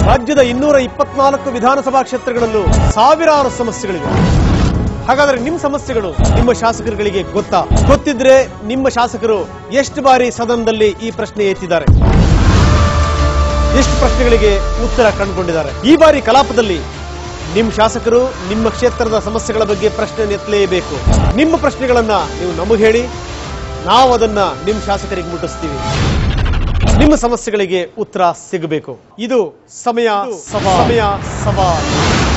ರಾಜ್ಯದ ಇನ್ನೂರ ಇಪ್ಪತ್ನಾಲ್ಕು ವಿಧಾನಸಭಾ ಕ್ಷೇತ್ರಗಳಲ್ಲೂ ಸಾವಿರಾರು ಸಮಸ್ಯೆಗಳಿವೆ ಹಾಗಾದ್ರೆ ನಿಮ್ಮ ಸಮಸ್ಯೆಗಳು ನಿಮ್ಮ ಶಾಸಕರುಗಳಿಗೆ ಗೊತ್ತಾ ಗೊತ್ತಿದ್ರೆ ನಿಮ್ಮ ಶಾಸಕರು ಎಷ್ಟು ಬಾರಿ ಸದನದಲ್ಲಿ ಈ ಪ್ರಶ್ನೆ ಎತ್ತಿದ್ದಾರೆ ಎಷ್ಟು ಪ್ರಶ್ನೆಗಳಿಗೆ ಉತ್ತರ ಕಂಡುಕೊಂಡಿದ್ದಾರೆ ಈ ಬಾರಿ ಕಲಾಪದಲ್ಲಿ ನಿಮ್ಮ ಶಾಸಕರು ನಿಮ್ಮ ಕ್ಷೇತ್ರದ ಸಮಸ್ಯೆಗಳ ಬಗ್ಗೆ ಪ್ರಶ್ನೆ ಎತ್ತಲೇಬೇಕು ನಿಮ್ಮ ಪ್ರಶ್ನೆಗಳನ್ನ ನೀವು ನಮಗೆ ಹೇಳಿ ನಾವು ಅದನ್ನ ನಿಮ್ಮ ಶಾಸಕರಿಗೆ ಮುಟ್ಟಿಸ್ತೀವಿ ನಿಮ್ಮ ಸಮಸ್ಯೆಗಳಿಗೆ ಉತ್ತರ ಸಿಗಬೇಕು ಇದು ಸಮಯ ಸವಾಲ್ ಸಮಯ ಸವಾಲ್